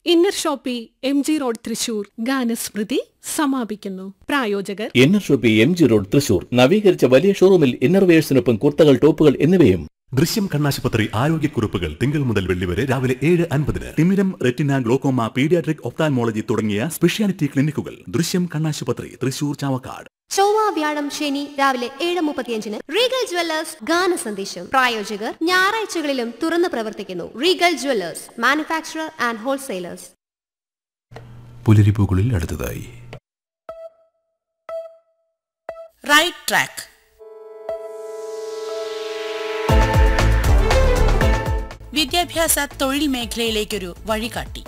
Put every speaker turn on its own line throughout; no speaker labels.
inner Shoppe M G road Thrissur ഗാനസ്മൃതി സമാപിക്കുന്നു പ്രായോജകർ
Inner Shoppe M G road Thrissur നവീകരിച്ച വലിയ ഷോറൂമിൽ ഇന്നർവെയേഴ്സിനൊപ്പം കുർത്തകൾ ടോപ്പുകൾ എന്നിവയും
ദൃശ്യം കണ്ണാശുപത്രി ആരോഗ്യക്കുറിപ്പുകൾ തിങ്കൾ മുതൽ വെള്ളി വരെ രാവിലെ ഏഴ് അൻപതിന് തിമിരം റെറ്റിന ഗ്ലോക്കോമ പീഡിയാട്രിക് ഒപ്താൽമോളജി തുടങ്ങിയ സ്പെഷ്യാലിറ്റി ക്ലിനിക്കുകൾ ദൃശ്യം കണ്ണാശുപത്രി തൃശൂർ ചാവക്കാട്
ചൊവ്വ വ്യാഴം ശനി രാവിലെ ഏഴ് മുപ്പത്തിയഞ്ചിന് റീഗൽ ജ്വല്ലേഴ്സ് ഗാന സന്ദേശം പ്രായോജകർ ഞായറാഴ്ചകളിലും തുറന്നു പ്രവർത്തിക്കുന്നു Regal jewellers manufacturer and wholesalers
പുലരിപ്പൂകളിൽ അടുത്തതായി
റൈറ്റ് ട്രാക്ക് വിദ്യാഭ്യാസ തൊഴിൽ മേഖലയിലേക്കൊരു വഴികാട്ടി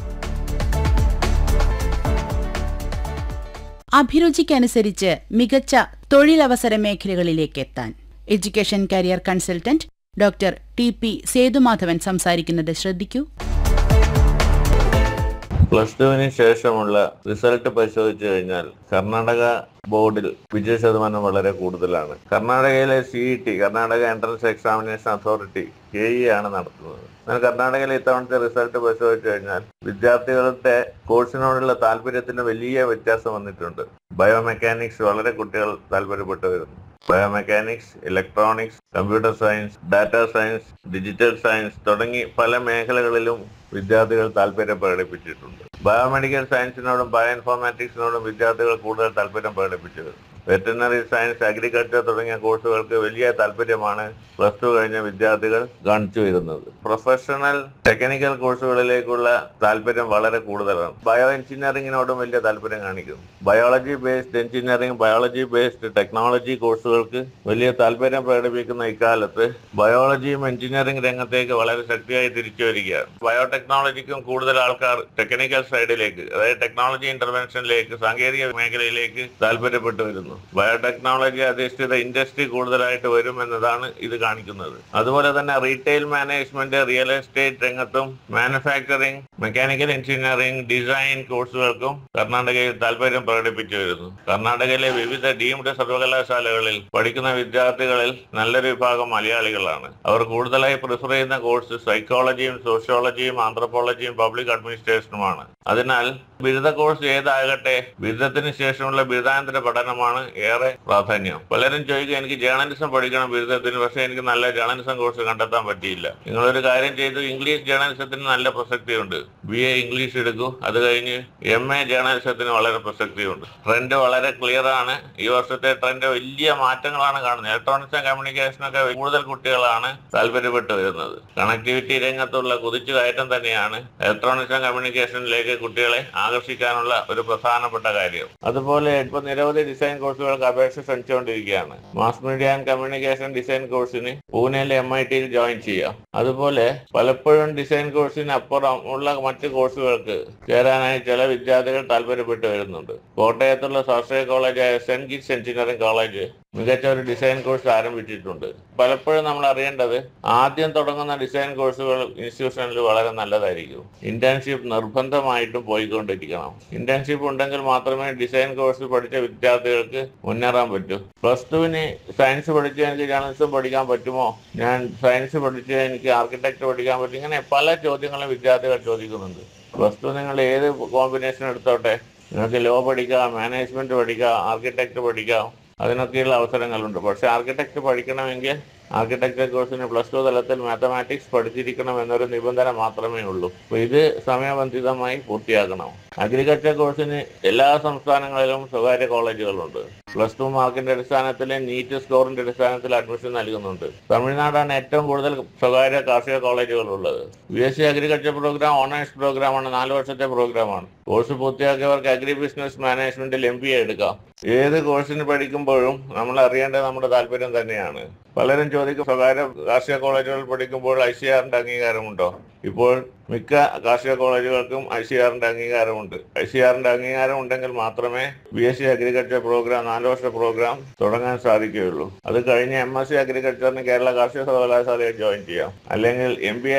അഭിരുചിക്കനുസരിച്ച് മികച്ച തൊഴിലവസര മേഖലകളിലേക്ക് എത്താൻ education career consultant doctor T P Sethumadhavan സംസാരിക്കുന്നത് ശ്രദ്ധിക്കൂ
പ്ലസ് ടുവിന് ശേഷമുള്ള റിസൾട്ട് പരിശോധിച്ചു കഴിഞ്ഞാൽ കർണാടക ബോർഡിൽ വിജയ ശതമാനം വളരെ കൂടുതലാണ് കർണാടകയിലെ C E T Karnataka entrance examination authority K E ആണ് നടത്തുന്നത് എന്നാൽ കർണാടകയിലെ ഇത്തവണത്തെ റിസൾട്ട് പരിശോധിച്ചു കഴിഞ്ഞാൽ വിദ്യാർത്ഥികളുടെ കോഴ്സിനോടുള്ള താല്പര്യത്തിന് വലിയ വ്യത്യാസം വന്നിട്ടുണ്ട് ബയോമെക്കാനിക്സ് വളരെ കുട്ടികൾ താല്പര്യപ്പെട്ടു വരുന്നു biomechanics electronics computer science data science digital science തുടങ്ങി പല മേഖലകളിലും വിദ്യാർത്ഥികൾ താല്പര്യം പ്രകടിപ്പിച്ചിട്ടുണ്ട് ബയോമെഡിക്കൽ സയൻസിനോടും ബയോ ഇൻഫോർമാറ്റിക്സിനോടും വിദ്യാർത്ഥികൾ കൂടുതൽ താല്പര്യം പ്രകടിപ്പിച്ചത് വെറ്ററിനറി സയൻസ് അഗ്രികൾച്ചർ തുടങ്ങിയ കോഴ്സുകൾക്ക് വലിയ താല്പര്യമാണ് പ്ലസ് ടു കഴിഞ്ഞ വിദ്യാർത്ഥികൾ കാണിച്ചു വരുന്നത് പ്രൊഫഷണൽ ടെക്നിക്കൽ കോഴ്സുകളിലേക്കുള്ള താല്പര്യം വളരെ കൂടുതലാണ് ബയോ എഞ്ചിനീയറിംഗിനോടും വലിയ താല്പര്യം കാണിക്കുന്നു biology based engineering biology based technology കോഴ്സുകൾക്ക് വലിയ താല്പര്യം പ്രകടിപ്പിക്കുന്ന ഇക്കാലത്ത് ബയോളജിയും എഞ്ചിനീയറിംഗ് രംഗത്തേക്ക് വളരെ ശക്തിയായി തിരിച്ചു വരികയാണ് ബയോടെക്നോളജിക്കും കൂടുതൽ ആൾക്കാർ ടെക്നിക്കൽ സൈഡിലേക്ക് അതായത് ടെക്നോളജി ഇന്റർവെൻഷനിലേക്ക് സാങ്കേതിക മേഖലയിലേക്ക് താല്പര്യപ്പെട്ടു വരുന്നു ബയോടെക്നോളജി അധിഷ്ഠിത ഇൻഡസ്ട്രി കൂടുതലായിട്ട് വരും എന്നതാണ് ഇത് കാണിക്കുന്നത് അതുപോലെ തന്നെ റീറ്റെയിൽ മാനേജ്മെന്റ് റിയൽ എസ്റ്റേറ്റ് രംഗത്തും മാനുഫാക്ചറിംഗ് മെക്കാനിക്കൽ എഞ്ചിനീയറിംഗ് ഡിസൈൻ കോഴ്സുകൾക്കും കർണാടകയിൽ താല്പര്യം പ്രകടിപ്പിച്ചു വരുന്നു കർണാടകയിലെ വിവിധ ഡീംഡ് സർവകലാശാലകളിൽ പഠിക്കുന്ന വിദ്യാർത്ഥികളിൽ നല്ലൊരു വിഭാഗം മലയാളികളാണ് അവർ കൂടുതലായി പ്രിഫർ ചെയ്യുന്ന കോഴ്സ് സൈക്കോളജിയും സോഷ്യോളജിയും ആന്ത്രപ്പോളജിയും പബ്ലിക് അഡ്മിനിസ്ട്രേഷനുമാണ് അതിനാൽ ബിരുദ കോഴ്സ് ഏതാകട്ടെ ബിരുദത്തിന് ശേഷമുള്ള ബിരുദാനന്തര പഠനമാണ് ഏറെ പ്രാധാന്യം പലരും ചോദിക്കും എനിക്ക് ജേർണലിസം പഠിക്കണം ബിരുദത്തിന് പക്ഷേ എനിക്ക് നല്ല ജേർണലിസം കോഴ്സ് കണ്ടെത്താൻ പറ്റിയില്ല നിങ്ങളൊരു കാര്യം ചെയ്തു ഇംഗ്ലീഷ് ജേർണലിസത്തിന് നല്ല പ്രസക്തിയുണ്ട് ബി എ ഇംഗ്ലീഷ് എടുക്കൂ അത് കഴിഞ്ഞ് എം എ ജേർണലിസത്തിന് വളരെ പ്രസക്തിയുണ്ട് ട്രെൻഡ് വളരെ ക്ലിയർ ആണ് ഈ വർഷത്തെ ട്രെൻഡ് വലിയ മാറ്റങ്ങളാണ് കാണുന്നത് ഇലക്ട്രോണിക്സ് ആൻഡ് കമ്മ്യൂണിക്കേഷനൊക്കെ കൂടുതൽ കുട്ടികളാണ് താല്പര്യപ്പെട്ടു വരുന്നത് കണക്ടിവിറ്റി രംഗത്തുള്ള കുതിച്ചുകയറ്റം തന്നെയാണ് ഇലക്ട്രോണിക്സ് ആൻഡ് കമ്മ്യൂണിക്കേഷനിലേക്ക് കുട്ടികളെ ആകർഷിക്കാനുള്ള ഒരു പ്രധാനപ്പെട്ട കാര്യം അതുപോലെ ഇപ്പൊ നിരവധി ഡിസൈൻ കോഴ്സുകൾക്ക് അപേക്ഷ ക്ഷണിച്ചുകൊണ്ടിരിക്കുകയാണ് mass media and communication design കോഴ്സിന് പൂനെയിലെ എം ഐ ടിയിൽ ജോയിൻ ചെയ്യാം അതുപോലെ പലപ്പോഴും ഡിസൈൻ കോഴ്സിന് അപ്പുറം ഉള്ള മറ്റ് കോഴ്സുകൾക്ക് ചേരാനായി ചില വിദ്യാർത്ഥികൾ താല്പര്യപ്പെട്ടു വരുന്നുണ്ട് കോട്ടയത്തുള്ള സ്വാശ്രയ കോളേജായ സെന്റ് കിറ്റ്സ് എഞ്ചിനീയറിംഗ് കോളേജ് മികച്ച ഒരു ഡിസൈൻ കോഴ്സ് ആരംഭിച്ചിട്ടുണ്ട് പലപ്പോഴും നമ്മൾ അറിയേണ്ടത് ആദ്യം തുടങ്ങുന്ന ഡിസൈൻ കോഴ്സുകൾ ഇൻസ്റ്റിറ്റ്യൂഷനിൽ വളരെ നല്ലതായിരിക്കും ഇന്റേൺഷിപ്പ് നിർബന്ധമായിട്ടും പോയിക്കൊണ്ടിരിക്കണം ഇന്റേൺഷിപ്പ് ഉണ്ടെങ്കിൽ മാത്രമേ ഡിസൈൻ കോഴ്സ് പഠിച്ച വിദ്യാർത്ഥികൾക്ക് മുന്നേറാൻ പറ്റൂ പ്ലസ് ടുവിന് സയൻസ് പഠിച്ച് എനിക്ക് ജേർണലിസം പഠിക്കാൻ പറ്റുമോ ഞാൻ സയൻസ് പഠിച്ച് എനിക്ക് ആർക്കിടെക്ട് പഠിക്കാൻ പറ്റും ഇങ്ങനെ പല ചോദ്യങ്ങളും വിദ്യാർത്ഥികൾ ചോദിക്കുന്നുണ്ട് പ്ലസ് ടു നിങ്ങൾ ഏത് കോമ്പിനേഷൻ എടുത്തോട്ടെ നിങ്ങൾക്ക് ലോ പഠിക്കാം മാനേജ്മെന്റ് പഠിക്കാം ആർക്കിടെക്ട് പഠിക്കാം അതിനൊക്കെയുള്ള അവസരങ്ങളുണ്ട് പക്ഷെ ആർക്കിടെക്ട് പഠിക്കണമെങ്കിൽ ആർക്കിടെക്ചർ കോഴ്സിന് പ്ലസ് ടു തലത്തിൽ മാത്തമാറ്റിക്സ് പഠിച്ചിരിക്കണം എന്നൊരു നിബന്ധന മാത്രമേ ഉള്ളൂ അപ്പോൾ ഇത് സമയബന്ധിതമായി പൂർത്തിയാക്കണം അഗ്രികൾച്ചർ കോഴ്സിന് എല്ലാ സംസ്ഥാനങ്ങളിലും സ്വകാര്യ കോളേജുകളുണ്ട് പ്ലസ് ടു മാർക്കിന്റെ അടിസ്ഥാനത്തിൽ നീറ്റ് സ്കോറിന്റെ അടിസ്ഥാനത്തിൽ അഡ്മിഷൻ നൽകുന്നുണ്ട് തമിഴ്നാടാണ് ഏറ്റവും കൂടുതൽ സ്വകാര്യ കാർഷിക കോളേജുകൾ ഉള്ളത് B S C agriculture program honours പ്രോഗ്രാമാണ് നാല് വർഷത്തെ പ്രോഗ്രാമാണ് കോഴ്സ് പൂർത്തിയാക്കിയവർക്ക് അഗ്രി ബിസിനസ് മാനേജ്മെന്റിൽ എം ബി എ എടുക്കാം ഏത് കോഴ്സിന് പഠിക്കുമ്പോഴും നമ്മൾ അറിയേണ്ടത് നമ്മുടെ താല്പര്യം തന്നെയാണ് പലരും ചോദിക്കും സ്വകാര്യ കാർഷിക കോളേജുകളിൽ പഠിക്കുമ്പോൾ ഐ സി ആറിന്റെ അംഗീകാരമുണ്ടോ ഇപ്പോൾ മിക്ക കാർഷിക കോളേജുകൾക്കും ഐ സി ആറിന്റെ അംഗീകാരമുണ്ട് ഐ സി ആറിന്റെ അംഗീകാരം ഉണ്ടെങ്കിൽ മാത്രമേ B S C agriculture program നാല് വർഷ പ്രോഗ്രാം തുടങ്ങാൻ സാധിക്കുകയുള്ളൂ അത് കഴിഞ്ഞ് എം എസ് സി അഗ്രികൾച്ചറിന് കേരള കാർഷിക സർവകലാശാലയിൽ ജോയിൻ ചെയ്യാം അല്ലെങ്കിൽ എം ബി